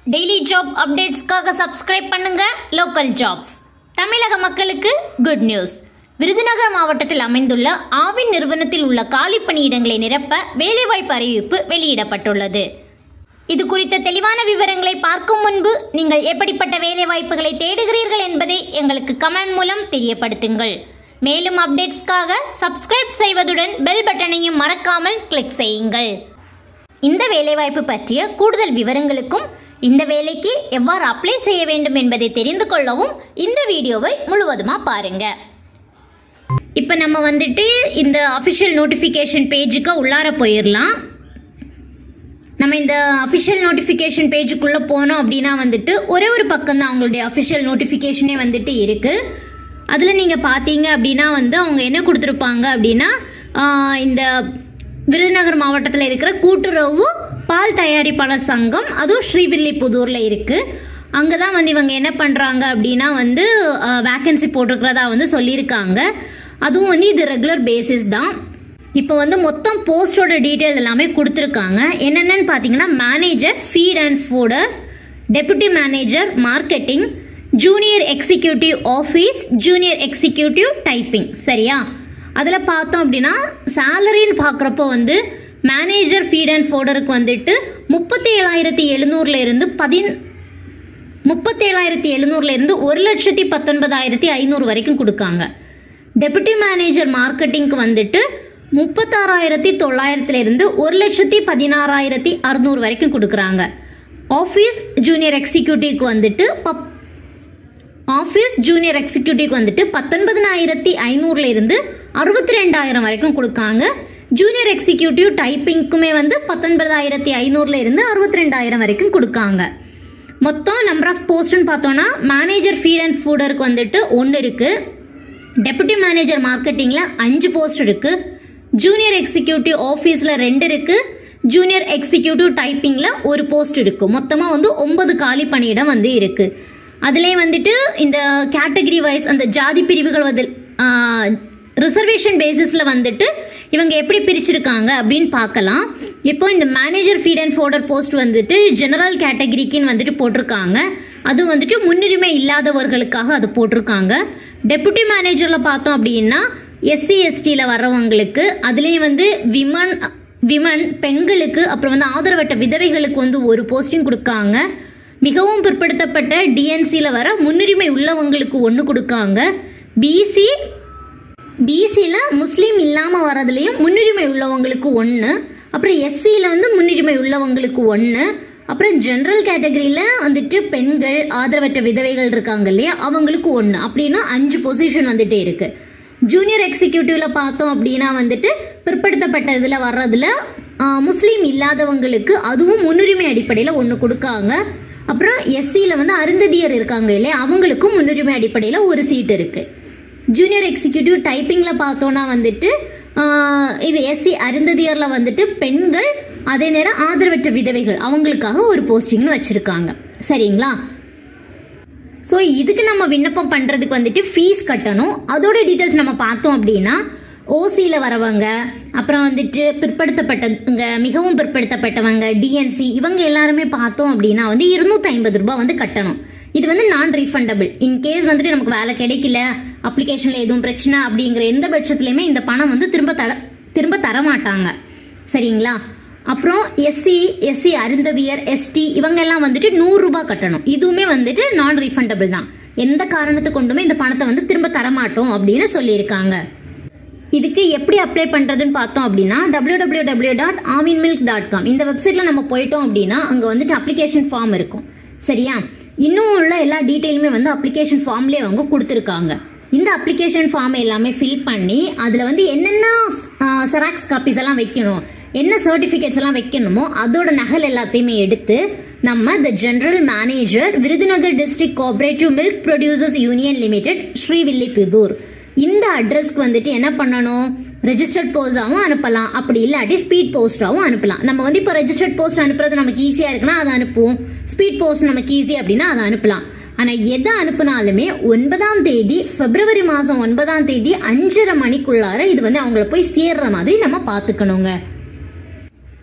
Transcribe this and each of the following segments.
daily job அப்டேட்ஸ்க்காக subscribe பண்ணுங்க local jobs தமிழக மக்களுக்கு குட் நியூஸ் விருதுநகர் மாவட்டத்தில் அமைந்துள்ள ஆவின் நிறுவனத்தில் உள்ள காலி பணியிடங்களை நிரப்ப வேலைவாய்ப்பு அறிவிப்பு வெளியிடப்பட்டுள்ளது இது குறித்த தெளிவான விவரங்களை பார்க்கும் முன்பு நீங்கள் எப்படிப்பட்ட வேலைவாய்ப்புகளை தேடுகிறீர்கள் என்பதை எங்களுக்கு கமெண்ட் மூலம் தெரியப்படுத்துங்கள் மேலும் அப்டேட்ஸ்க்காக சப்ஸ்கிரைப் செய்வதுடன் பெல் பட்டனையும் மறக்காமல் கிளிக் செய்யுங்கள் இந்த வேலைவாய்ப்பு பற்றிய கூடுதல் விவரங்களுக்கும் இந்த வேலைக்கு எவ்வாறு அப்ளை செய்ய வேண்டும் என்பதை தெரிந்து கொள்ளவும் இந்த வீடியோவை முழுவதுமாக பாருங்க இப்போ நம்ம வந்துட்டு இந்த அஃபிஷியல் நோட்டிஃபிகேஷன் பேஜுக்கு உள்ளார போயிடலாம் நம்ம இந்த அஃபிஷியல் நோட்டிஃபிகேஷன் பேஜுக்குள்ளே போனோம் அப்படின்னா வந்துட்டு ஒரே ஒரு பக்கம் தான் அவங்களுடைய அஃபிஷியல் நோட்டிஃபிகேஷனே வந்துட்டு இருக்குது அதில் நீங்கள் பார்த்தீங்க அப்படின்னா வந்து அவங்க என்ன கொடுத்துருப்பாங்க அப்படின்னா ஆஹ், இந்த விருதுநகர் மாவட்டத்தில் இருக்கிற கூட்டுறவு பால் தயாரிப்பாளர் சங்கம் அதுவும் ஸ்ரீவில்லிபுதூரில் இருக்குது அங்கே தான் வந்து இவங்க என்ன பண்ணுறாங்க அப்படின்னா வந்து வேக்கன்சி போட்டிருக்கிறதா வந்து சொல்லியிருக்காங்க அதுவும் வந்து இது ரெகுலர் பேசிஸ் தான் இப்போ வந்து மொத்தம் போஸ்டோட டீட்டெயில் எல்லாமே கொடுத்துருக்காங்க என்னென்னு பார்த்தீங்கன்னா manager feed and fodder deputy manager marketing junior executive office junior executive typing சரியா அதில் பார்த்தோம் அப்படின்னா சேலரின்னு பார்க்குறப்போ வந்து மேனேஜர் ஃபீட் அண்ட் ஃபோடருக்கு வந்துட்டு முப்பத்தி ஏழாயிரத்தி எழுநூறுல இருந்து பதின் முப்பத்தேழாயிரத்தி எழுநூறுல இருந்து ஒரு லட்சத்தி பத்தொன்பதாயிரத்தி ஐநூறு வரைக்கும் கொடுக்காங்க டெபுட்டி மேனேஜர் மார்க்கெட்டிங்க்கு வந்துட்டு முப்பத்தாறாயிரத்தி தொள்ளாயிரத்துல இருந்து ஒரு லட்சத்தி பதினாறாயிரத்தி அறுநூறு வரைக்கும் கொடுக்குறாங்க ஆஃபீஸ் ஜூனியர் எக்ஸிக்யூட்டிவ்க்கு வந்துட்டு பப் ஆஃபீஸ் ஜூனியர் எக்ஸிக்யூட்டிவ்க்கு வந்துட்டு பத்தொன்பதினாயிரத்தி ஐநூறுல இருந்து அறுபத்தி ரெண்டாயிரம் வரைக்கும் கொடுக்காங்க ஜூனியர் எக்ஸிக்யூட்டிவ் டைப்பிங்க்குமே வந்து பத்தொன்பதாயிரத்தி ஐநூறுல இருந்து அறுபத்தி ரெண்டாயிரம் வரைக்கும் கொடுக்காங்க மொத்தம் நம்பர் ஆஃப் போஸ்ட்னு பார்த்தோன்னா மேனேஜர் ஃபீட் அண்ட் ஃபுடருக்கு வந்துட்டு ஒன்று இருக்குது டெபுட்டி மேனேஜர் மார்க்கெட்டிங்கில் அஞ்சு போஸ்ட் இருக்குது ஜூனியர் எக்ஸிக்யூட்டிவ் ஆஃபீஸில் ரெண்டு இருக்குது ஜூனியர் எக்ஸிக்யூட்டிவ் டைப்பிங்கில் ஒரு போஸ்ட் இருக்குது மொத்தமாக வந்து ஒன்பது காலி பணியிடம் வந்து இருக்குது அதுலேயே வந்துட்டு இந்த கேட்டகரி வைஸ் அந்த ஜாதி பிரிவுகள் வந்து ரிசர்வேஷன் பேசிஸில் வந்துட்டு இவங்க எப்படி பிரிச்சிருக்காங்க அப்படின்னு பார்க்கலாம் இப்போ இந்த manager feed and fodder post வந்துட்டு ஜெனரல் கேட்டகரிக்குன்னு வந்துட்டு போட்டிருக்காங்க அது வந்துட்டு முன்னுரிமை இல்லாதவர்களுக்காக அது போட்டிருக்காங்க டெபுட்டி மேனேஜரில் பார்த்தோம் அப்படின்னா எஸ்சி எஸ்டியில் வர்றவங்களுக்கு அதுலேயும் வந்து விமன் விமன் பெண்களுக்கு அப்புறம் வந்து ஆதரவற்ற விதவைகளுக்கு வந்து ஒரு போஸ்டிங் கொடுக்காங்க மிகவும் பிற்படுத்தப்பட்ட டிஎன்சியில் வர முன்னுரிமை உள்ளவங்களுக்கு ஒன்று கொடுக்காங்க பிசி பிசியில் முஸ்லீம் இல்லாமல் வரதுலேயும் முன்னுரிமை உள்ளவங்களுக்கு ஒன்று அப்புறம் எஸ்சியில் வந்து முன்னுரிமை உள்ளவங்களுக்கு ஒன்று அப்புறம் ஜென்ரல் கேட்டகரியில் வந்துட்டு பெண்கள் ஆதரவற்ற விதவைகள் இருக்காங்க இல்லையா அவங்களுக்கு ஒன்று அப்படின்னா அஞ்சு பொசிஷன் வந்துட்டு இருக்கு ஜூனியர் எக்ஸிக்யூட்டிவ்ல பார்த்தோம் அப்படின்னா வந்துட்டு பிற்படுத்தப்பட்ட இதில் வர்றதுல ஆ, முஸ்லீம் இல்லாதவங்களுக்கு அதுவும் முன்னுரிமை அடிப்படையில் ஒன்று கொடுக்காங்க அப்புறம் எஸ்சியில் வந்து அருந்ததியர் இருக்காங்க இல்லையா அவங்களுக்கும் முன்னுரிமை அடிப்படையில் ஒரு சீட் இருக்குது ஜூனியர் எக்ஸிக்யூட்டிவ் டைப்பிங்கில் பார்த்தோன்னா வந்துட்டு ஆஹ், இது எஸ்சி அருந்ததியரில் வந்துட்டு பெண்கள் அதே நேரம் ஆதரவற்ற விதவைகள் அவங்களுக்காக ஒரு போஸ்டிங்னு வச்சுருக்காங்க சரிங்களா ஸோ இதுக்கு நம்ம விண்ணப்பம் பண்ணுறதுக்கு வந்துட்டு ஃபீஸ் கட்டணும் அதோட டீட்டெயில்ஸ் நம்ம பார்த்தோம் அப்படின்னா ஓசியில் வரவங்க அப்புறம் வந்துட்டு பிற்படுத்தப்பட்டவங்க மிகவும் பிற்படுத்தப்பட்டவங்க டிஎன்சி இவங்க எல்லாருமே பார்த்தோம் அப்படின்னா வந்து இருநூத்தி ஐம்பது ரூபாய் வந்து கட்டணும் இது வந்து நான் ரீஃபண்டபிள் இன் கேஸ் வந்துட்டு நமக்கு வேலை கிடைக்கல அப்ளிகேஷனில் எதுவும் பிரச்சனை அப்படிங்கிற எந்த பட்சத்துலையுமே இந்த பணம் வந்து திரும்ப தர திரும்ப தர மாட்டாங்க சரிங்களா அப்புறம் எஸ்சி எஸ்சி அருந்ததியர் எஸ்டி இவங்க எல்லாம் வந்துட்டு நூறு ரூபாய் கட்டணும் இதுவுமே வந்துட்டு நான் ரீஃபண்டபிள் தான் எந்த காரணத்தை கொண்டுமே இந்த பணத்தை வந்து திரும்ப தரமாட்டோம் அப்படின்னு சொல்லியிருக்காங்க இதுக்கு எப்படி அப்ளை பண்ணுறதுன்னு பார்த்தோம் அப்படின்னா W W W dot Aavin milk dot com இந்த வெப்சைட்டில் நம்ம போயிட்டோம் அப்படின்னா அங்கே வந்துட்டு அப்ளிகேஷன் ஃபார்ம் இருக்கும் சரியா இன்னும் உள்ள எல்லா டீட்டெயிலுமே வந்து அப்ளிகேஷன் ஃபார்ம்லேயே அவங்க கொடுத்துருக்காங்க இந்த அப்ளிகேஷன் ஃபார்ம் எல்லாமே ஃபில் பண்ணி அதில் வந்து என்னென்ன செராக்ஸ் காப்பீஸ் எல்லாம் வைக்கணும் என்ன சர்டிஃபிகேட்ஸ் எல்லாம் வைக்கணுமோ அதோட நகல் எல்லாத்தையுமே எடுத்து நம்ம the general manager Virudhunagar district cooperative milk producers union limited Srivilliputhur இந்த அட்ரஸ்க்கு வந்துட்டு என்ன பண்ணணும் ரெஜிஸ்டர்ட் போஸ்டாகவும் அனுப்பலாம் அப்படி இல்லாட்டி ஸ்பீட் போஸ்டாகவும் அனுப்பலாம் நம்ம வந்து இப்போ ரெஜிஸ்டர்ட் போஸ்ட் அனுப்புறது நமக்கு ஈஸியாக இருக்குன்னா அதை அனுப்புவோம் ஸ்பீட் போஸ்ட் நமக்கு ஈஸி அப்படின்னா அதை அனுப்பலாம் ஆனால் எதை அனுப்புனாலுமே ஒன்பதாம் தேதி பிப்ரவரி மாதம் ஒன்பதாம் தேதி அஞ்சரை மணிக்குள்ளார இது வந்து அவங்கள போய் சேர்ற மாதிரி நம்ம பார்த்துக்கணுங்க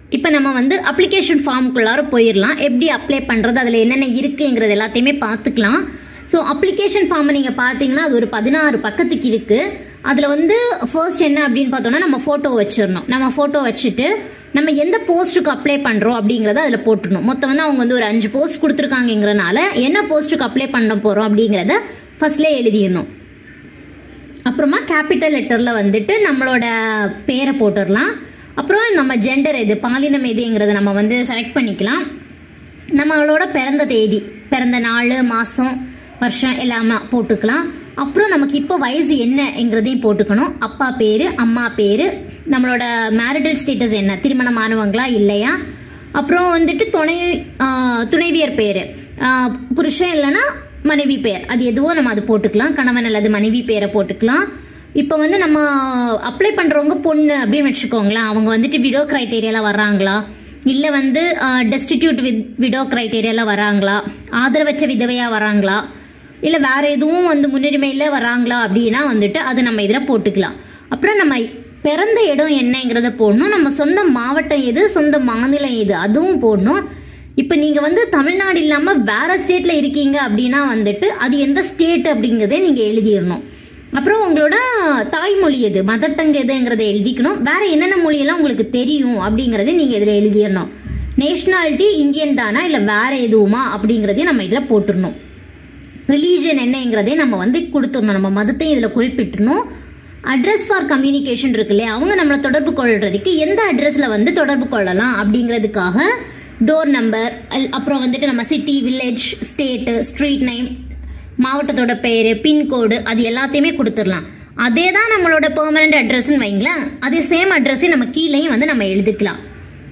இப்போ நம்ம வந்து அப்ளிகேஷன் ஃபார்முக்குள்ளார போயிடலாம் எப்படி அப்ளை பண்ணுறது அதில் என்னென்ன இருக்குங்கிறது எல்லாத்தையுமே பார்த்துக்கலாம் ஸோ அப்ளிகேஷன் ஃபார்மை நீங்கள் பார்த்தீங்கன்னா அது ஒரு பதினாறு பக்கத்துக்கு இருக்குது அதில் வந்து ஃபர்ஸ்ட் என்ன அப்படின்னு பார்த்தோன்னா நம்ம ஃபோட்டோ வச்சிடணும் நம்ம ஃபோட்டோ வச்சுட்டு நம்ம எந்த போஸ்ட்டுக்கு அப்ளை பண்ணுறோம் அப்படிங்கிறத அதில் போட்டுடணும் மொத்தம் வந்து அவங்க வந்து ஒரு அஞ்சு போஸ்ட் கொடுத்துருக்காங்கிறனால என்ன போஸ்ட்டுக்கு அப்ளை பண்ண போகிறோம் அப்படிங்கிறத ஃபர்ஸ்ட்லேயே எழுதிடணும் அப்புறமா கேபிட்டல் லெட்டரில் வந்துட்டு நம்மளோட பேரை போட்டுடலாம் அப்புறம் நம்ம ஜெண்டர் எது பாலினம் எதுங்கிறத நம்ம வந்து செலக்ட் பண்ணிக்கலாம் நம்மளோட பிறந்த தேதி பிறந்த நாள் மாதம் வருஷம் எல்லாமே போட்டுக்கலாம் அப்புறம் நமக்கு இப்போ வயசு என்னங்கிறதையும் போட்டுக்கணும் அப்பா பேர் அம்மா பேர் நம்மளோட மேரிட்டல் ஸ்டேட்டஸ் என்ன திருமணமானவங்களா இல்லையா அப்புறம் வந்துட்டு துணை ஆஹ், துணைவியர் பேர் புருஷன் இல்லைன்னா மனைவி பேர் அது எதுவோ நம்ம அது போட்டுக்கலாம் கணவன் அல்லது மனைவி பேரை போட்டுக்கலாம் இப்போ வந்து நம்ம அப்ளை பண்ணுறவங்க பொண்ணு அப்படின்னு வச்சுக்கோங்களேன் அவங்க வந்துட்டு விடோ க்ரைட்டேரியாவில் வர்றாங்களா இல்லை வந்து டெஸ்டிடியூட் வித் விடோ க்ரைட்டேரியாவில் வராங்களா ஆதரவற்ற விதவையாக வராங்களா இல்லை வேற எதுவும் வந்து முன்னுரிமையில் வராங்களா அப்படின்னா வந்துட்டு அது நம்ம இதில் போட்டுக்கலாம் அப்புறம் நம்ம பிறந்த இடம் என்னங்கிறத போடணும் நம்ம சொந்த மாவட்டம் எது சொந்த மாநிலம் எது அதுவும் போடணும் இப்போ நீங்கள் வந்து தமிழ்நாடு இல்லாமல் வேற ஸ்டேட்டில் இருக்கீங்க அப்படின்னா வந்துட்டு அது எந்த ஸ்டேட் அப்படிங்கிறதே நீங்கள் எழுதிடணும் அப்புறம் உங்களோட தாய்மொழி எது மதர் டங் எதுங்கிறத எழுதிக்கணும் வேற என்னென்ன மொழியெல்லாம் உங்களுக்கு தெரியும் அப்படிங்கிறத நீங்கள் இதில் எழுதிடணும் நேஷ்னாலிட்டி இந்தியன் தானா இல்லை வேற எதுவுமா அப்படிங்கிறதையும் நம்ம இதில் போட்டுடணும் ரிலீஜன் என்னங்கிறதே நம்ம வந்து கொடுத்துடணும் நம்ம மதத்தையும் இதில் குறிப்பிட்டணும் அட்ரஸ் ஃபார் கம்யூனிகேஷன் இருக்கு இல்லையா அவங்க நம்மளை தொடர்பு கொள்றதுக்கு எந்த அட்ரஸில் வந்து தொடர்பு கொள்ளலாம் அப்படிங்கிறதுக்காக டோர் நம்பர் அப்புறம் வந்துட்டு நம்ம city village state street name மாவட்டத்தோட பேர் பின்கோடு அது எல்லாத்தையுமே கொடுத்துடலாம் அதே தான் நம்மளோட பெர்மனண்ட் அட்ரஸ்ன்னு வைங்களேன் அதே சேம் அட்ரஸே நம்ம கீழேயும் வந்து நம்ம எழுதிக்கலாம்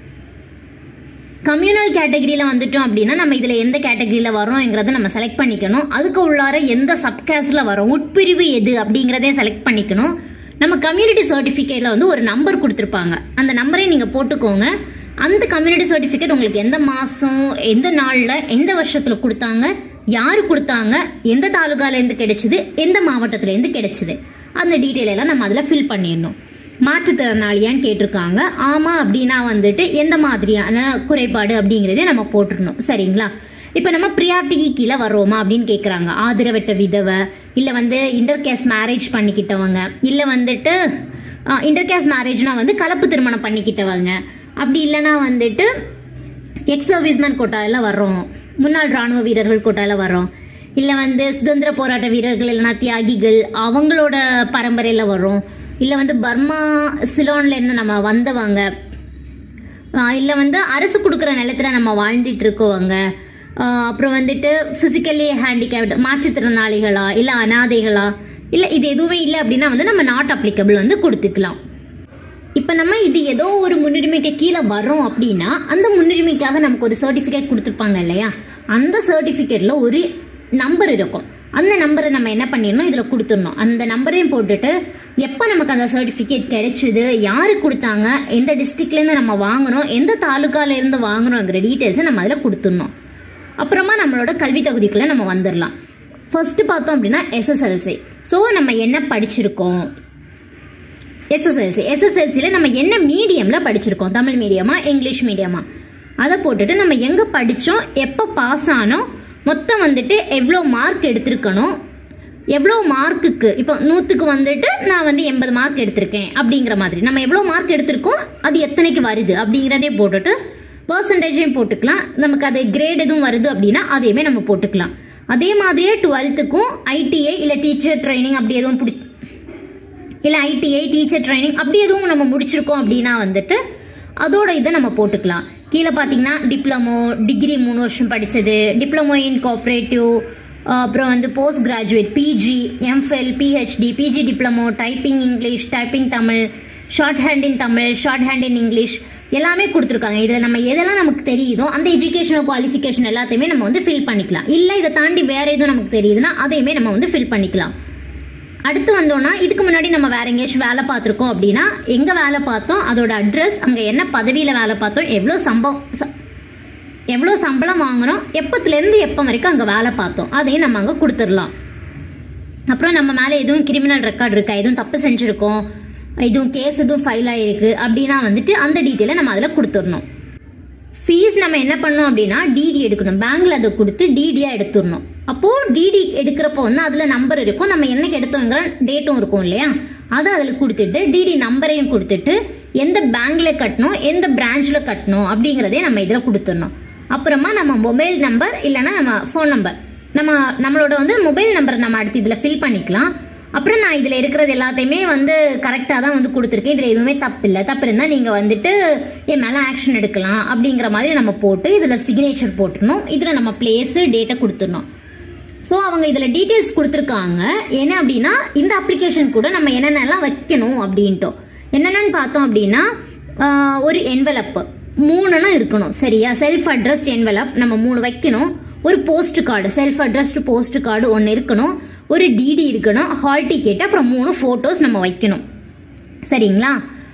கம்யூனல் கேட்டகரியில் வந்துட்டோம் அப்படின்னா நம்ம இதில் எந்த கேட்டகரியில் வரோங்கிறத நம்ம செலக்ட் பண்ணிக்கணும் அதுக்கு உள்ளார எந்த சப்காஸ்டில் வரோம் உட்பிரிவு எது அப்படிங்கிறதே செலக்ட் பண்ணிக்கணும் நம்ம கம்யூனிட்டி சர்டிஃபிகேட்டில் வந்து ஒரு நம்பர் கொடுத்துருப்பாங்க அந்த நம்பரையும் நீங்கள் போட்டுக்கோங்க அந்த கம்யூனிட்டி சர்டிஃபிகேட் உங்களுக்கு எந்த மாதம் எந்த நாளில் எந்த வருஷத்தில் கொடுத்தாங்க யார் கொடுத்தாங்க எந்த தாலுகாலேருந்து கிடைச்சிது எந்த மாவட்டத்துலேருந்து கிடைச்சிது அந்த டீட்டெயில் எல்லாம் நம்ம அதில் ஃபில் பண்ணிடணும் மாற்றுத்திறனாளியான்னு கேட்டிருக்காங்க ஆமாம் அப்படின்னா வந்துட்டு எந்த மாதிரியான குறைபாடு அப்படிங்கிறதே நம்ம போட்டுருணும் சரிங்களா இப்போ நம்ம ப்ரியாரிட்டிக்கு கீழே வர்றோமா அப்படின்னு கேட்குறாங்க ஆதரவற்ற விதவை இல்லை வந்து இன்டர் கேஸ்ட் மேரேஜ் பண்ணிக்கிட்டவங்க இல்லை வந்துட்டு இன்டர் கேஸ்ட் மேரேஜ்னா வந்து கலப்பு திருமணம் பண்ணிக்கிட்டவங்க அப்படி இல்லைன்னா வந்துட்டு எக்ஸ் சர்வீஸ்மேன் கோட்டாவில் வர்றோம் முன்னாள் ராணுவ வீரர்கள் கோட்டாவில் வர்றோம் இல்லை வந்து சுதந்திர போராட்ட வீரர்கள் இல்லைன்னா தியாகிகள் அவங்களோட பரம்பரையில் வர்றோம் இல்லை வந்து பர்மா சிலோன்ல இருந்து நம்ம வந்தவங்க இல்லை வந்து அரசு கொடுக்குற நிலத்துல நம்ம வாழ்ந்துட்டு இருக்கோங்க ஆஹ் அப்புறம் வந்துட்டு ஃபிசிக்கலி ஹேண்டிகேப்ட் மாற்றுத்திறனாளிகளா இல்லை அனாதைகளா இல்லை இது எதுவுமே இல்லை அப்படின்னா வந்து நம்ம நாட் அப்ளிகபிள் வந்து கொடுத்துக்கலாம் இப்போ நம்ம இது ஏதோ ஒரு முன்னுரிமைக்கு கீழே வரோம் அப்படின்னா அந்த முன்னுரிமைக்காக நமக்கு ஒரு சர்டிஃபிகேட் கொடுத்துருப்பாங்க இல்லையா அந்த சர்டிஃபிகேட்ல ஒரு நம்பர் இருக்கும் அந்த நம்பரை நம்ம என்ன பண்ணிடணும் இதில் கொடுத்துடணும் அந்த நம்பரையும் போட்டுட்டு எப்போ நமக்கு அந்த சர்டிஃபிகேட் கிடைச்சிது யாரு கொடுத்தாங்க எந்த டிஸ்ட்ரிக்ட்லேருந்து நம்ம வாங்குறோம் எந்த தாலுக்காலேருந்து வாங்குறோங்கிற டீட்டெயில்ஸை நம்ம அதில் கொடுத்துடணும் அப்புறமா நம்மளோட கல்வி தகுதிக்குள்ளே நம்ம வந்துடலாம் ஃபர்ஸ்ட் பார்த்தோம் அப்படின்னா எஸ்எஸ்எல்சி ஸோ நம்ம என்ன படிச்சிருக்கோம் எஸ்எஸ்எல்சி எஸ்எஸ்எல்சியில் நம்ம என்ன மீடியமில் படிச்சிருக்கோம் தமிழ் மீடியமா இங்கிலீஷ் மீடியமா அதை போட்டுட்டு நம்ம எங்கே படித்தோம் எப்போ பாஸ் ஆனோம் மொத்தம் வந்துட்டு எவ்வளோ மார்க் எடுத்திருக்கணும் எவ்வளோ மார்க்குக்கு இப்போ நூற்றுக்கு வந்துட்டு நான் வந்து எண்பது மார்க் எடுத்திருக்கேன் அப்படிங்கிற மாதிரி நம்ம எவ்வளோ மார்க் எடுத்திருக்கோம் அது எத்தனைக்கு வருது அப்படிங்கிறதே போட்டுட்டு பர்சன்டேஜையும் போட்டுக்கலாம் நமக்கு அது கிரேட் எதுவும் வருது அப்படின்னா அதையுமே நம்ம போட்டுக்கலாம் அதே மாதிரியே டுவெல்த்துக்கும் ஐடிஐ இல்லை டீச்சர் ட்ரைனிங் அப்படி எதுவும் பிடி இல்லை ஐடிஐ டீச்சர் ட்ரைனிங் அப்படி எதுவும் நம்ம முடிச்சிருக்கோம் அப்படின்னா வந்துட்டு அதோட இதை நம்ம போட்டுக்கலாம் கீழே பார்த்தீங்கன்னா டிப்ளமோ டிகிரி மூணு வருஷம் படித்தது டிப்ளமோ இன் கோஆப்ரேட்டிவ் அப்புறம் வந்து post graduate PG MPhil PhD PG diploma typing English typing Tamil shorthand in Tamil shorthand in English எல்லாமே கொடுத்துருக்காங்க இதில் நம்ம எதெல்லாம் நமக்கு தெரியுதோ அந்த எஜுகேஷனல் குவாலிஃபிகேஷன் எல்லாத்தையுமே நம்ம வந்து ஃபில் பண்ணிக்கலாம் இல்லை இதை தாண்டி வேற எதுவும் நமக்கு தெரியுதுன்னா அதையுமே நம்ம வந்து ஃபில் பண்ணிக்கலாம் அடுத்து வந்தோம்னா இதுக்கு முன்னாடி நம்ம வேற எங்கேயாச்சும் வேலை பார்த்துருக்கோம் அப்படின்னா எங்கே வேலை பார்த்தோம் அதோட அட்ரஸ் அங்கே என்ன பதவியில் வேலை பார்த்தோம் எவ்வளோ சம்பளம் ச- எவ்வளோ சம்பளம் வாங்குறோம் எப்பத்துலேருந்து எப்போ வரைக்கும் அங்கே வேலை பார்த்தோம் அதையும் நம்ம அங்கே கொடுத்துடலாம் அப்புறம் நம்ம மேலே எதுவும் கிரிமினல் ரெக்கார்டு இருக்கா எதுவும் தப்பு செஞ்சுருக்கோம் எதுவும் கேஸ் எதுவும் ஃபைல் ஆயிருக்கு அப்படின்னா வந்துட்டு அந்த டீட்டெயிலை நம்ம அதில் கொடுத்துடணும் ஃபீஸ் நம்ம என்ன பண்ணோம் அப்படின்னா டிடி எடுக்கணும் பேங்க்ல அதை கொடுத்து டிடியா எடுத்துடணும் அப்போ டிடி எடுக்கிறப்போ வந்து அதுல நம்பர் இருக்கும் நம்ம என்னைக்கு எடுத்தோங்கிற டேட்டும் இருக்கும் இல்லையா அதை அதில் கொடுத்துட்டு டிடி நம்பரையும் கொடுத்துட்டு எந்த பேங்க்ல கட்டணும் எந்த பிரான்ச்ல கட்டணும் அப்படிங்கிறதே நம்ம இதில் கொடுத்துடணும் அப்புறமா நம்ம மொபைல் நம்பர் இல்லைன்னா நம்ம ஃபோன் நம்பர் நம்ம நம்மளோட வந்து மொபைல் நம்பர் நம்ம அடுத்து இதில் ஃபில் பண்ணிக்கலாம் அப்புறம் நான் இதில் இருக்கிறது எல்லாத்தையுமே வந்து கரெக்டாக தான் வந்து கொடுத்துருக்கேன் இதில் எதுவுமே தப்பு இல்லை தப்பு இருந்தால் நீங்கள் வந்துட்டு என் மேலே ஆக்ஷன் எடுக்கலாம் அப்படிங்கிற மாதிரி நம்ம போட்டு இதில் சிக்னேச்சர் போட்டுருணும் இதில் நம்ம பிளேஸு டேட்டை கொடுத்துடணும் ஸோ அவங்க இதில் டீட்டெயில்ஸ் கொடுத்துருக்காங்க என்ன அப்படின்னா இந்த அப்ளிகேஷன் கூட நம்ம என்னென்னலாம் வைக்கணும் அப்படின்ட்டு என்னென்னு பார்த்தோம் அப்படின்னா ஆஹ், ஒரு என்வலப்பு மூணுனா இருக்கணும் சரியா செல்ஃப் அட்ரஸ்ட் என்வலப் நம்ம மூணு வைக்கணும் ஒரு postcard self addressed postcard ஒன்று இருக்கணும் ஒரு டிடி இருக்கணும் ஹால் டிக்கெட் அப்புறம் மூணு ஃபோட்டோஸ் நம்ம வைக்கணும் சரிங்களா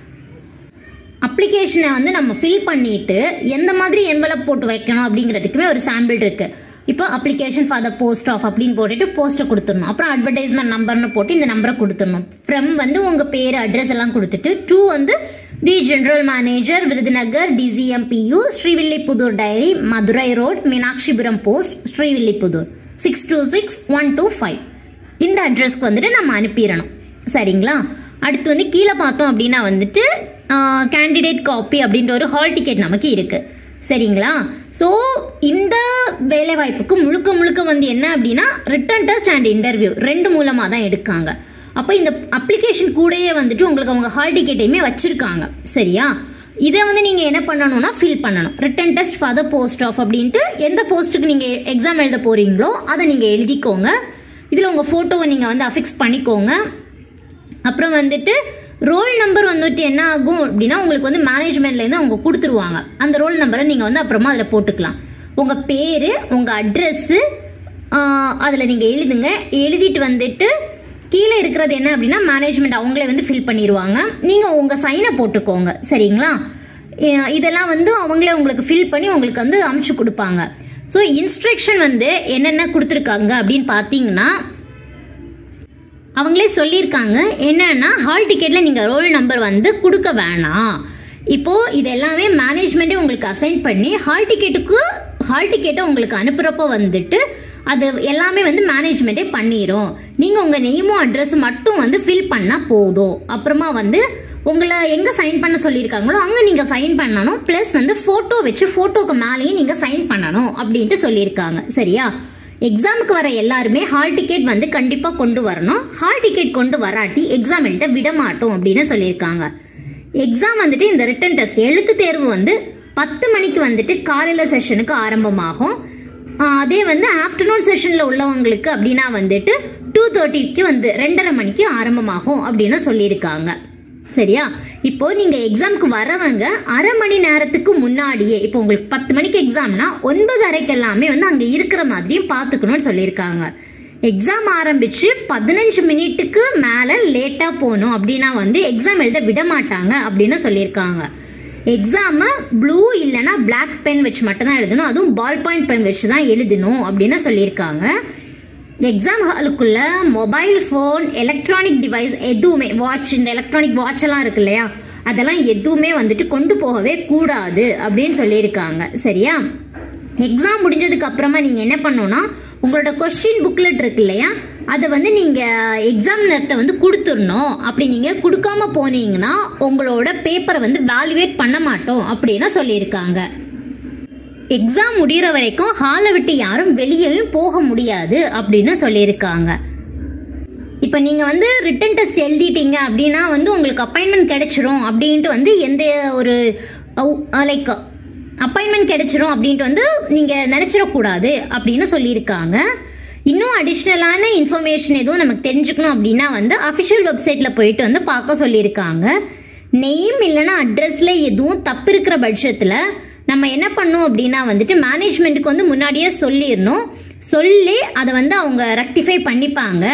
அப்ளிகேஷனை வந்து நம்ம ஃபில் பண்ணிட்டு எந்த மாதிரி என்வலப் போட்டு வைக்கணும் அப்படிங்கிறதுக்குமே ஒரு சாம்பிள் இருக்கு இப்போ application for the post of அப்படின்னு போட்டுட்டு போஸ்ட்டை கொடுத்துடணும் அப்புறம் அட்வர்டைஸ்மெண்ட் நம்பர்னு போட்டு இந்த நம்பரை கொடுத்துடணும் ஃப்ரம் வந்து உங்கள் பேர் அட்ரஸ் எல்லாம் கொடுத்துட்டு டூ வந்து the general manager Virudhunagar DCMPU Srivilliputhur dairy Madurai road Meenakshipuram post Srivilliputhur six two six one two five இந்த அட்ரஸ்க்கு வந்துட்டு நம்ம அனுப்பிடணும் சரிங்களா அடுத்து வந்து கீழே பார்த்தோம் அப்படின்னா வந்துட்டு கேண்டிடேட் காப்பி அப்படின்ற ஒரு ஹால் டிக்கெட் நமக்கு இருக்கு சரிங்களா ஸோ இந்த வேலை வாய்ப்புக்கு முழுக்க முழுக்க வந்து என்ன அப்படின்னா ரிட்டன் டெஸ்ட் அண்ட் இன்டர்வியூ ரெண்டு மூலமாக தான் எடுக்காங்க அப்போ இந்த அப்ளிகேஷன் கூடயே வந்துட்டு உங்களுக்கு அவங்க ஹால் டிக்கெட்டையுமே வச்சிருக்காங்க சரியா இதை வந்து நீங்கள் என்ன பண்ணணும்னா ஃபில் பண்ணணும் written test for the post of அப்படின்ட்டு எந்த போஸ்ட்டுக்கு நீங்கள் எக்ஸாம் எழுத போறீங்களோ அதை நீங்கள் எழுதிக்கோங்க இதில் உங்கள் ஃபோட்டோவை நீங்கள் வந்து அஃபிக்ஸ் பண்ணிக்கோங்க அப்புறம் வந்துட்டு ரோல் நம்பர் வந்துட்டு என்ன ஆகும் அப்படின்னா உங்களுக்கு வந்து மேனேஜ்மெண்ட்லேருந்து அவங்க கொடுத்துருவாங்க அந்த ரோல் நம்பரை நீங்கள் வந்து அப்புறமா அதில் போட்டுக்கலாம் உங்கள் பேர் உங்கள் அட்ரெஸ்ஸு அதில் நீங்கள் எழுதுங்க எழுதிட்டு வந்துட்டு கீழே இருக்கிறது என்ன அப்படின்னா மேனேஜ்மெண்ட் அவங்களே வந்து ஃபில் பண்ணிடுவாங்க நீங்கள் உங்கள் சைனை போட்டுக்கோங்க சரிங்களா இ- இதெல்லாம் வந்து அவங்களே உங்களுக்கு ஃபில் பண்ணி உங்களுக்கு வந்து அமுச்சு கொடுப்பாங்க ஸோ இன்ஸ்ட்ரக்ஷன் வந்து என்னென்ன கொடுத்துருக்காங்க அப்படின்னு பார்த்தீங்கன்னா அவங்களே சொல்லியிருக்காங்க என்னன்னா ஹால் டிக்கெட்ல நீங்க ரோல் நம்பர் வந்து கொடுக்க வேணாம் இப்போ இது எல்லாமே மேனேஜ்மெண்ட்டே உங்களுக்கு அசைன் பண்ணி ஹால் டிக்கெட்டுக்கு ஹால் டிக்கெட்டை உங்களுக்கு அனுப்புறப்போ வந்துட்டு அது எல்லாமே வந்து மேனேஜ்மெண்ட்டே பண்ணிரும் நீங்க உங்க நெய்மோ அட்ரஸ் மட்டும் வந்து ஃபில் பண்ணா போதும் அப்புறமா வந்து உங்களை எங்க சைன் பண்ண சொல்லியிருக்காங்களோ அங்க நீங்க சைன் பண்ணணும் பிளஸ் வந்து போட்டோ வச்சு போட்டோக்கு மேலேயும் நீங்க சைன் பண்ணணும் அப்படின்ட்டு சொல்லியிருக்காங்க சரியா எக்ஸாமுக்கு வர எல்லாருமே ஹால் டிக்கெட் வந்து கண்டிப்பா கொண்டு வரணும் ஹால் டிக்கெட் கொண்டு வராட்டி எக்ஸாம் எழுத விட மாட்டோம் அப்படின்னு சொல்லியிருக்காங்க எக்ஸாம் வந்துட்டு இந்த ரிட்டன் டெஸ்ட் எழுத்து தேர்வு வந்து பத்து மணிக்கு வந்துட்டு காலையில செஷனுக்கு ஆரம்பமாகும் ஆஹ் அதே வந்து ஆஃப்டர்நூன் செஷன்ல உள்ளவங்களுக்கு அப்படின்னா வந்துட்டு டூ தேர்ட்டிக்கு வந்து ரெண்டரை மணிக்கு ஆரம்பமாகும் அப்படின்னு சொல்லியிருக்காங்க சரியா இப்போ நீங்க எக்ஸாம்க்கு வரவங்க அரை மணி நேரத்துக்கு முன்னாடியே இப்போ உங்களுக்கு பத்து மணிக்கு எக்ஸாம்னா ஒன்பது அரைக்கு எல்லாமே வந்து அங்க இருக்கிற மாதிரியும் பார்த்துக்கணும்னு சொல்லியிருக்காங்க எக்ஸாம் ஆரம்பிச்சு பதினஞ்சு மினிட்டுக்கு மேல லேட்டா போகணும் அப்படின்னா வந்து எக்ஸாம் எழுத விட மாட்டாங்க அப்படின்னு சொல்லியிருக்காங்க எக்ஸாமை ப்ளூ இல்லைன்னா Black பென் வச்சு மட்டும் தான் எழுதணும் அதுவும் பால் பாயிண்ட் பென் வச்சு தான் எழுதணும் அப்படின்னு சொல்லியிருக்காங்க எக்ஸாம் ஹாலுக்குள்ள மொபைல் ஃபோன் எலக்ட்ரானிக் டிவைஸ் எதுவுமே வாட்ச் இந்த எலக்ட்ரானிக் வாட்ச் எல்லாம் இருக்கு இல்லையா அதெல்லாம் எதுவுமே வந்துட்டு கொண்டு போகவே கூடாது அப்படின்னு சொல்லியிருக்காங்க சரியா எக்ஸாம் முடிஞ்சதுக்கு அப்புறமா நீங்க என்ன பண்ணணும்னா உங்களோட கொஸ்டின் புக்லெட் இருக்கு இல்லையா அதை வந்து நீங்க எக்ஸாமினர்கிட்ட வந்து கொடுத்துடணும் அப்படி நீங்க கொடுக்காம போனீங்கன்னா உங்களோட பேப்பரை வந்து வேல்யூவேட் பண்ண மாட்டோம் அப்படின்னு சொல்லியிருக்காங்க எக்ஸாம் முடிகிற வரைக்கும் ஹாலை விட்டு யாரும் வெளியேயும் போக முடியாது அப்படின்னு சொல்லியிருக்காங்க இப்போ நீங்கள் வந்து ரிட்டன் டெஸ்ட் எழுதிட்டீங்க அப்படின்னா வந்து உங்களுக்கு அப்பாயின்மெண்ட் கிடைச்சிரும் அப்படின்ட்டு வந்து எந்த ஒரு லைக் அப்பாயின்மெண்ட் கிடைச்சிரும் அப்படின்ட்டு வந்து நீங்கள் நினச்சிடக்கூடாது அப்படின்னு சொல்லியிருக்காங்க இன்னும் அடிஷ்னலான இன்ஃபர்மேஷன் எதுவும் நமக்கு தெரிஞ்சுக்கணும் அப்படின்னா வந்து அஃபிஷியல் வெப்சைட்டில் போயிட்டு வந்து பார்க்க சொல்லியிருக்காங்க நெய்ம் இல்லைன்னா அட்ரஸில் எதுவும் தப்பு இருக்கிற பட்சத்தில் நம்ம என்ன பண்ணோம் அப்படின்னா வந்துட்டு மேனேஜ்மெண்ட்டுக்கு வந்து முன்னாடியே சொல்லிடணும் சொல்லி அதை வந்து அவங்க ரெக்டிஃபை பண்ணிப்பாங்க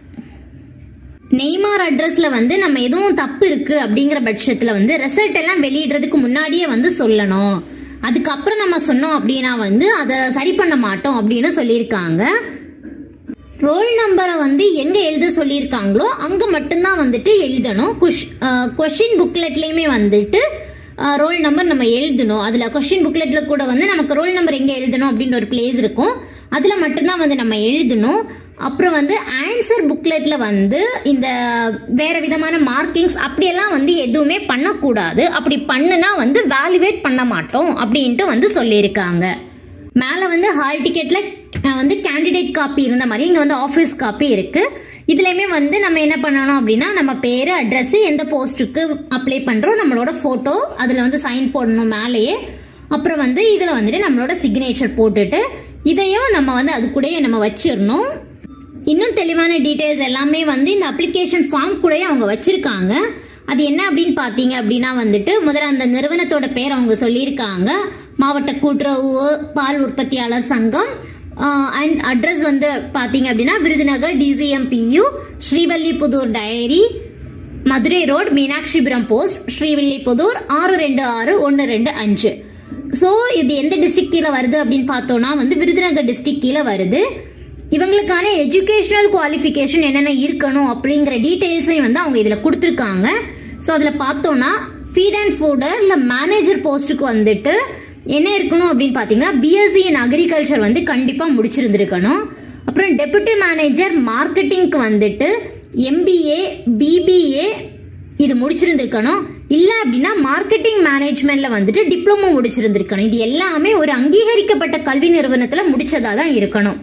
நெய்மார் அட்ரஸ்ல வந்து நம்ம எதுவும் தப்பு இருக்கு அப்படிங்கிற பட்சத்துல வந்து ரிசல்ட் எல்லாம் வெளியிடுறதுக்கு முன்னாடியே வந்து சொல்லணும் அதுக்கப்புறம் நம்ம சொன்னோம் அப்படின்னா வந்து அதை சரி பண்ண மாட்டோம் அப்படின்னு சொல்லியிருக்காங்க ரோல் நம்பரை வந்து எங்கே எழுத சொல்லியிருக்காங்களோ அங்கே மட்டும்தான் வந்துட்டு எழுதணும் குஷ் கொஷின் புக்லெட்லேயுமே வந்துட்டு ரோல் நம்பர் நம்ம எழுதணும் அதில் கொஷின் புக்லெட்டில் கூட வந்து நமக்கு ரோல் நம்பர் எங்கே எழுதணும் அப்படின்னு ஒரு பிளேஸ் இருக்கும் அதில் மட்டும்தான் வந்து நம்ம எழுதணும் அப்புறம் வந்து ஆன்சர் புக்லெட்டில் வந்து இந்த வேற விதமான மார்க்கிங்ஸ் அப்படியெல்லாம் வந்து எதுவுமே பண்ணக்கூடாது அப்படி பண்ணுனா வந்து வேல்யூவேட் பண்ண மாட்டோம் அப்படின்ட்டு வந்து சொல்லியிருக்காங்க மேலே வந்து ஹால் டிக்கெட்டில் வந்து கேண்டிடேட் காப்பி இருந்த மாதிரி இங்கே வந்து ஆஃபீஸ் காப்பி இருக்குது இதுலேயுமே வந்து நம்ம என்ன பண்ணணும் அப்படின்னா நம்ம பேர் அட்ரஸ் எந்த போஸ்ட்டுக்கு அப்ளை பண்ணுறோம் நம்மளோட ஃபோட்டோ அதில் வந்து சைன் போடணும் மேலேயே அப்புறம் வந்து இதில் வந்துட்டு நம்மளோட சிக்னேச்சர் போட்டுட்டு இதையும் நம்ம வந்து அது கூடயே நம்ம வச்சிடணும் இன்னும் தெளிவான டீட்டெயில்ஸ் எல்லாமே வந்து இந்த அப்ளிகேஷன் ஃபார்ம் கூடயே அவங்க வச்சிருக்காங்க அது என்ன அப்படின்னு பார்த்தீங்க அப்படின்னா வந்துட்டு முதல்ல அந்த நிறுவனத்தோட பேர் அவங்க சொல்லியிருக்காங்க மாவட்ட கூட்டுறவு பால் உற்பத்தியாளர் சங்கம் அண்ட் அட்ரஸ் வந்து பார்த்தீங்க அப்படின்னா Virudhunagar DCMPU Srivilliputhur dairy Madurai road Meenakshipuram post Srivilliputhur ஆறு ரெண்டு ஆறு ஒன்று ரெண்டு அஞ்சு ஸோ இது எந்த டிஸ்ட்ரிக்ட் கீழே வருது அப்படின்னு பார்த்தோம்னா வந்து விருதுநகர் டிஸ்ட்ரிக்ட் கீழே வருது இவங்களுக்கான எஜுகேஷனல் குவாலிஃபிகேஷன் என்னென்ன இருக்கணும் அப்படிங்கிற டீட்டெயில்ஸையும் வந்து அவங்க இதில் கொடுத்துருக்காங்க ஸோ அதில் பார்த்தோன்னா ஃபீட் அண்ட் ஃபுடர் இல்லை மேனேஜர் போஸ்ட்டுக்கு வந்துட்டு என்ன இருக்கணும் அப்படின்னு பார்த்தீங்கன்னா பிஎஸ்சி இன் அக்ரிகல்ச்சர் வந்து கண்டிப்பாக முடிச்சிருந்துருக்கணும் அப்புறம் டெபுட்டி மேனேஜர் மார்க்கெட்டிங்க்கு வந்துட்டு எம்பிஏ பிபிஏ இது முடிச்சிருந்திருக்கணும் இல்லை அப்படின்னா மார்க்கெட்டிங் மேனேஜ்மெண்ட்ல வந்துட்டு டிப்ளமோ முடிச்சிருந்திருக்கணும் இது எல்லாமே ஒரு அங்கீகரிக்கப்பட்ட கல்வி நிறுவனத்தில் முடிச்சதா தான் இருக்கணும்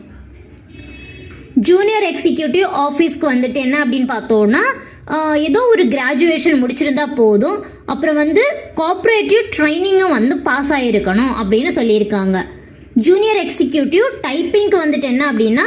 ஜூனியர் எக்ஸிக்யூட்டிவ் ஆஃபீஸ்க்கு வந்துட்டு என்ன அப்படின்னு பார்த்தோம்னா ஏதோ ஒரு கிராஜுவேஷன் முடிச்சிருந்தா போதும் அப்புறம் வந்து கோஆப்ரேட்டிவ் ட்ரைனிங்கும் வந்து பாஸ் ஆகிருக்கணும் அப்படின்னு சொல்லியிருக்காங்க ஜூனியர் எக்ஸிக்யூட்டிவ் டைப்பிங்க்கு வந்துட்டு என்ன அப்படின்னா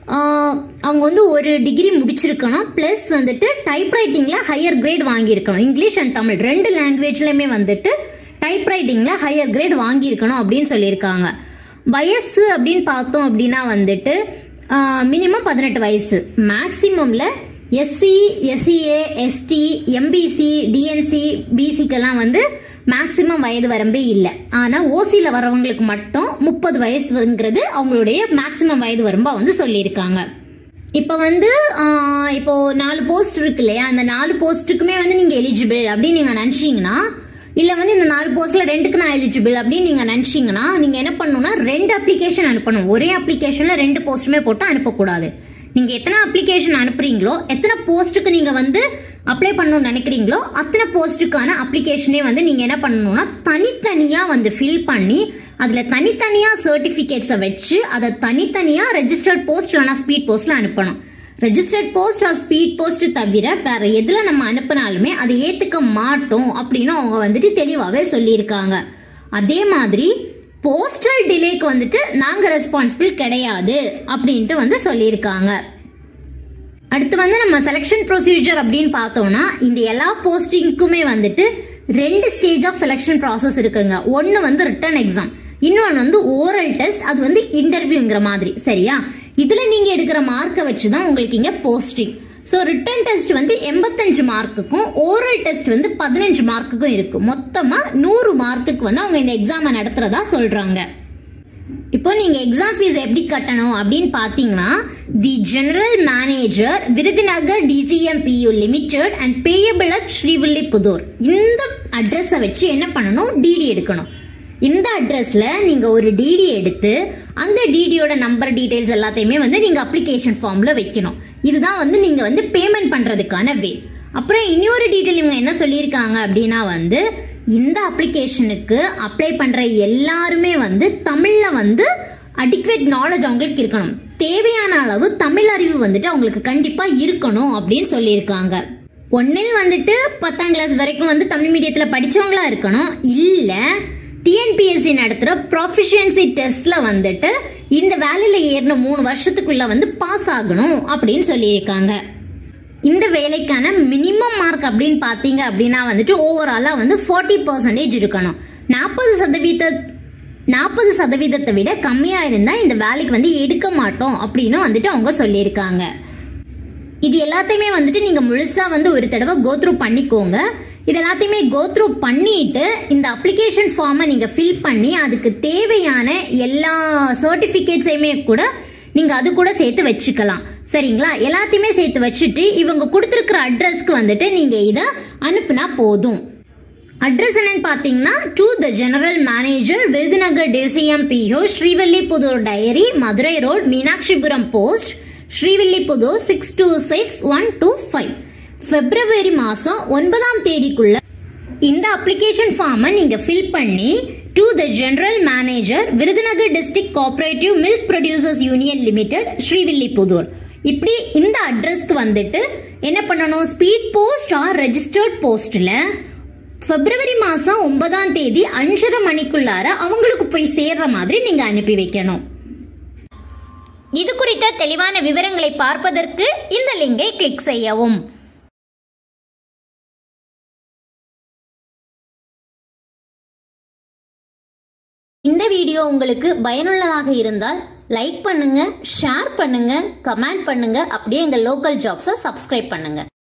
அவங்க வந்து ஒரு டிகிரி முடிச்சிருக்கணும் ப்ளஸ் வந்துட்டு டைப்ரைட்டிங்கில் ஹையர் கிரேட் வாங்கியிருக்கணும் இங்கிலீஷ் அண்ட் தமிழ் ரெண்டு லாங்குவேஜ்லையுமே வந்துட்டு டைப்ரைட்டிங்கில் ஹையர் கிரேட் வாங்கியிருக்கணும் அப்படின்னு சொல்லியிருக்காங்க வயசு அப்படின்னு பார்த்தோம் அப்படின்னா வந்துட்டு மினிமம் பதினெட்டு வயசு மேக்சிமமில் SC SCA ST MBC DNC பிசிக்கெல்லாம் வந்து மேக்சிமம் வயது வரம்பே இல்லை ஆனால் ஓசியில் வரவங்களுக்கு மட்டும் முப்பது வயசுங்கிறது அவங்களுடைய மேக்சிமம் வயது வரம்பாக வந்து சொல்லியிருக்காங்க இப்போ வந்து இப்போ நாலு போஸ்ட் இருக்கு இல்லையா அந்த நாலு போஸ்ட்டுக்குமே வந்து நீங்கள் எலிஜிபிள் அப்படின்னு நீங்கள் நினச்சிங்கன்னா இல்லை வந்து இந்த நாலு போஸ்ட்டில் ரெண்டுக்கு நான் எலிஜிபிள் அப்படின்னு நீங்கள் நினச்சிங்கன்னா நீங்கள் என்ன பண்ணணும்னா ரெண்டு அப்ளிகேஷன் அனுப்பணும் ஒரே அப்ளிகேஷனில் ரெண்டு போஸ்ட்டுமே போட்டு அனுப்பக்கூடாது நீங்கள் எத்தனை அப்ளிகேஷன் அனுப்புறீங்களோ எத்தனை போஸ்ட்டுக்கு நீங்கள் வந்து அப்ளை பண்ணணும்னு நினைக்கிறீங்களோ அத்தனை போஸ்ட்டுக்கான அப்ளிகேஷனே வந்து நீங்கள் என்ன பண்ணணும்னா தனித்தனியாக வந்து ஃபில் பண்ணி அதில் தனித்தனியாக சர்டிஃபிகேட்ஸை வச்சு அதை தனித்தனியாக ரெஜிஸ்டர்ட் போஸ்ட் இல்லைனா ஸ்பீட் போஸ்ட்டில் அனுப்பணும் registered post or speed post தவிர வேற எதில் நம்ம அனுப்பினாலுமே அதை ஏற்றுக்க மாட்டோம் அப்படின்னு அவங்க வந்துட்டு தெளிவாகவே சொல்லியிருக்காங்க அதே மாதிரி போஸ்டல் டிலேக்கு வந்துட்டு நாங்கள் ரெஸ்பான்சிபிள் கிடையாது அப்படின்ட்டு வந்து சொல்லியிருக்காங்க அடுத்து வந்து நம்ம செலெக்ஷன் ப்ரொசீஜர் அப்படின்னு பார்த்தோம்னா இந்த எல்லா போஸ்டிங்க்குமே வந்துட்டு ரெண்டு ஸ்டேஜ் ஆஃப் செலெக்ஷன் ப்ராசஸ் இருக்குங்க ஒன்று வந்து ரிட்டன் எக்ஸாம் இன்னொன்று வந்து ஓரல் டெஸ்ட் அது வந்து இன்டர்வியூங்கிற மாதிரி சரியா இதில் நீங்கள் எடுக்கிற மார்க்கை வச்சு தான் உங்களுக்கு இங்கே போஸ்டிங் ஸோ ரிட்டன் டெஸ்ட் வந்து எண்பத்தஞ்சு மார்க்குக்கும் ஓரல் டெஸ்ட் வந்து பதினஞ்சு மார்க்குக்கும் இருக்கு மொத்தமாக நூறு மார்க்குக்கு வந்து அவங்க இந்த எக்ஸாமை நடத்துறதா சொல்கிறாங்க இப்போ நீங்கள் எக்ஸாம் ஃபீஸ் எப்படி கட்டணும் அப்படின்னு பார்த்தீங்கன்னா the general manager Virudhunagar DCMPU limited and payable at Srivilliputhur இந்த அட்ரஸை வச்சு என்ன பண்ணணும் டிடி எடுக்கணும் இந்த அட்ரஸில் நீங்கள் ஒரு டிடி எடுத்து அந்த டிடியோட நம்பர் டீட்டெயில்ஸ் எல்லாத்தையுமே வந்து நீங்கள் அப்ளிகேஷன் ஃபார்மில் வைக்கணும் இதுதான் வந்து நீங்கள் வந்து பேமெண்ட் பண்ணுறதுக்கான வே அப்புறம் இன்னொரு டீட்டெயில் இவங்க என்ன சொல்லியிருக்காங்க அப்படின்னா வந்து இந்த அப்ளிகேஷனுக்கு அப்ளை பண்ணுற எல்லாருமே வந்து தமிழில் வந்து அடிக்குவேட் நாலேஜ் அவங்களுக்கு இருக்கணும் தேவையான அளவு தமிழ் அறிவு வந்துட்டு அவங்களுக்கு கண்டிப்பாக இருக்கணும் அப்படின்னு சொல்லியிருக்காங்க ஒன்றில் வந்துட்டு பத்தாம் கிளாஸ் வரைக்கும் வந்து தமிழ் மீடியத்தில் படித்தவங்களா இருக்கணும் இல்லை டிஎன்பிஎஸ்சி நடத்துகிற ப்ரொஃபிஷியன்சி டெஸ்ட்டில் வந்துட்டு இந்த வேலையில் ஏறின மூணு வருஷத்துக்குள்ளே வந்து பாஸ் ஆகணும் அப்படின்னு சொல்லியிருக்காங்க இந்த வேலைக்கான மினிமம் மார்க் அப்படின்னு பார்த்தீங்க அப்படின்னா வந்துட்டு ஓவராலாக வந்து ஃபார்ட்டி பர்சன்டேஜ் இருக்கணும் நாற்பது சதவீத நாற்பது சதவீதத்தை விட கம்மியாக இருந்தால் இந்த வேலைக்கு வந்து எடுக்க மாட்டோம் அப்படின்னு வந்துட்டு அவங்க சொல்லியிருக்காங்க இது எல்லாத்தையுமே வந்துட்டு நீங்கள் முழுசாக வந்து ஒரு தடவை கோத்ரூ பண்ணிக்கோங்க இது எல்லாத்தையுமே கோத்ரூ பண்ணிட்டு இந்த அப்ளிகேஷன் ஃபார்மை நீங்கள் ஃபில் பண்ணி அதுக்கு தேவையான எல்லா சர்டிஃபிகேட்ஸையுமே கூட நீங்கள் அது கூட சேர்த்து வச்சுக்கலாம் சரிங்களா எல்லாத்தையுமே சேர்த்து வச்சுட்டு இவங்க கொடுத்துருக்கிற அட்ரஸ்க்கு வந்துட்டு நீங்கள் இதை அனுப்புனா போதும் அட்ரஸ் என்னன்னு பார்த்தீங்கன்னா to the general manager Virudhunagar DCM PO Srivilliputhur dairy Madurai road Meenakshipuram post Srivilliputhur six two six one two five பிப்ரவரி மாதம் ஒன்பதாம் தேதிக்குள்ள இந்த அப்ளிகேஷன் ஃபார்மை நீங்கள் ஃபில் பண்ணி to the general manager Virudhunagar district cooperative milk producers union limited Srivilliputhur இப்படி இந்த அட்ரஸ்க்கு வந்துட்டு என்ன பண்ணணும் ஸ்பீட் போஸ்ட் ஆர் ரெஜிஸ்டர்ட் போஸ்ட்டில் பிப்ரவரி மாதம் ஒன்பதாம் தேதி அஞ்சரை மணிக்குள்ளார அவங்களுக்கு போய் சேர்ற மாதிரி நீங்கள் அனுப்பி வைக்கணும் இது குறித்த தெளிவான விவரங்களை பார்ப்பதற்கு இந்த லிங்கை கிளிக் செய்யவும் இந்த வீடியோ உங்களுக்கு பயனுள்ளதாக இருந்தால் லைக் பண்ணுங்க ஷேர் பண்ணுங்க கமெண்ட் பண்ணுங்க அப்படியே எங்கள் லோக்கல் ஜாப்ஸை சப்ஸ்கிரைப் பண்ணுங்க